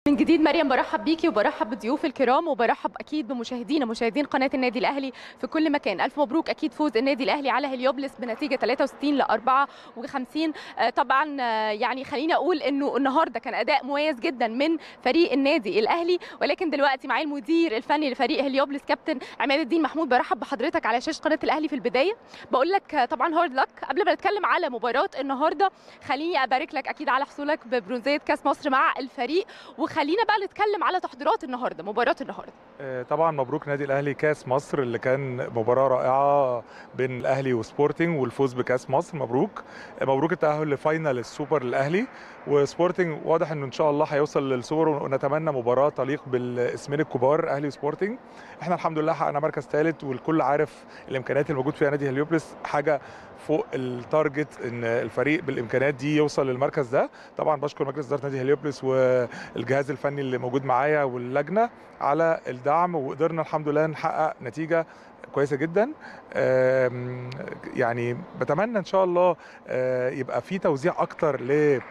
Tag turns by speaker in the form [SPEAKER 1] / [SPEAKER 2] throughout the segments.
[SPEAKER 1] من جديد مريم برحب بيكي وبرحب بضيوف الكرام وبرحب اكيد بمشاهدينا مشاهدين قناه النادي الاهلي في كل مكان الف مبروك اكيد فوز النادي الاهلي على هليوبلس بنتيجه 63 ل 54 طبعا يعني خليني اقول انه النهارده كان اداء مميز جدا من فريق النادي الاهلي ولكن دلوقتي معايا المدير الفني لفريق هليوبلس كابتن عماد الدين محمود برحب بحضرتك على شاشه قناه الاهلي في البدايه بقول لك طبعا هارد لك قبل ما نتكلم على مباراه النهارده خليني ابارك لك اكيد على حصولك ببرونزيه كاس مصر مع الفريق وخلينا بقى نتكلم على تحضيرات النهارده مباراه النهارده
[SPEAKER 2] طبعا مبروك نادي الاهلي كاس مصر اللي كان مباراه رائعه بين الاهلي وسبورتنج والفوز بكاس مصر مبروك مبروك التاهل لفاينل السوبر الاهلي وسبورتنج واضح انه ان شاء الله هيوصل للسوبر ونتمنى مباراه تليق بالاسمين الكبار اهلي وسبورتنج احنا الحمد لله حققنا مركز ثالث والكل عارف الامكانيات الموجود فيها نادي هليوبلس حاجه فوق التارجت ان الفريق بالامكانيات دي يوصل للمركز ده طبعا بشكر مجلس اداره نادي هليوبلس والجهاز الفني اللي موجود معايا واللجنه على الدعم وقدرنا الحمد لله نحقق نتيجه كويسه جدا يعني بتمنى ان شاء الله يبقى في توزيع اكتر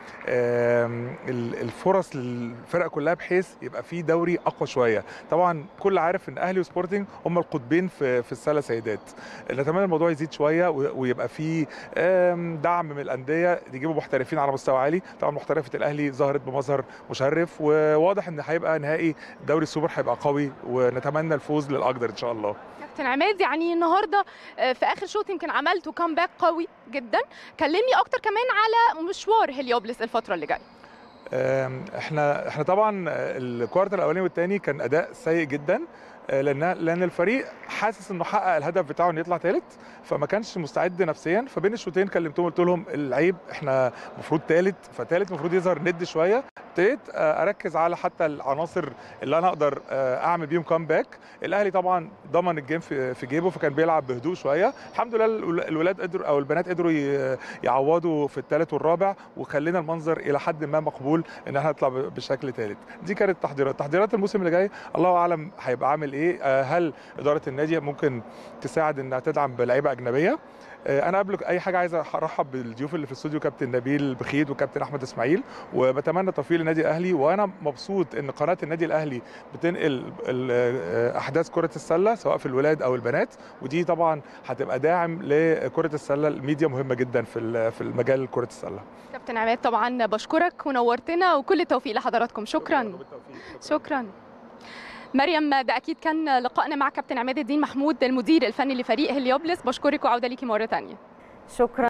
[SPEAKER 2] للفرص للفرق كلها بحيث يبقى في دوري اقوى شويه طبعا كل عارف ان اهلي وسبورتنج هم القطبين في في السله سيدات نتمنى الموضوع يزيد شويه ويبقى في دعم من الانديه يجيبوا محترفين على مستوى عالي طبعا محترفه الاهلي ظهرت بمظهر مشرف وواضح ان هيبقى نهائي دوري السوبر هيبقى قوي ونتمنى الفوز للاقدر ان شاء الله
[SPEAKER 1] كابتن عماد يعني النهارده في اخر شوط يمكن عملتوا كامباك قوي جدا كلمني اكتر كمان على مشوار هليوبلس الفتره اللي جايه
[SPEAKER 2] احنا احنا طبعا الكوارتر الاولاني والثاني كان اداء سيء جدا لان لان الفريق حاسس انه حقق الهدف بتاعه انه يطلع ثالث فما كانش مستعد نفسيا فبين الشوطين كلمتهم قلت لهم العيب احنا المفروض ثالث فثالث المفروض يظهر ند شويه ابتديت اركز على حتى العناصر اللي انا اقدر اعمل بيهم كامباك الاهلي طبعا ضمن الجيم في, في جيبه فكان بيلعب بهدوء شويه الحمد لله الولاد قدروا او البنات قدروا يعوضوا في الثالث والرابع وخلينا المنظر الى حد ما مقبول ان احنا نطلع بشكل ثالث دي كانت تحضيرات تحضيرات الموسم اللي جاي الله اعلم هيبقى عامل ايه هل اداره النادي ممكن تساعد انها تدعم بلعيبه اجنبيه انا قبل اي حاجه عايز ارحب بالضيوف اللي في الاستوديو كابتن نبيل بخيت وكابتن احمد اسماعيل وبتمنى التوفيق للنادي الاهلي وانا مبسوط ان قناه النادي الاهلي بتنقل احداث كره السله سواء في الولاد او البنات ودي طبعا هتبقى داعم لكره السله الميديا مهمه جدا في في المجال كره السله
[SPEAKER 1] كابتن عماد طبعا بشكرك ونورتنا وكل التوفيق لحضراتكم شكرا شكرا مريم ده اكيد كان لقائنا مع كابتن عماد الدين محمود المدير الفني لفريق هليوبلس بشكرك وعوده ليكي مره ثانيه
[SPEAKER 3] شكرا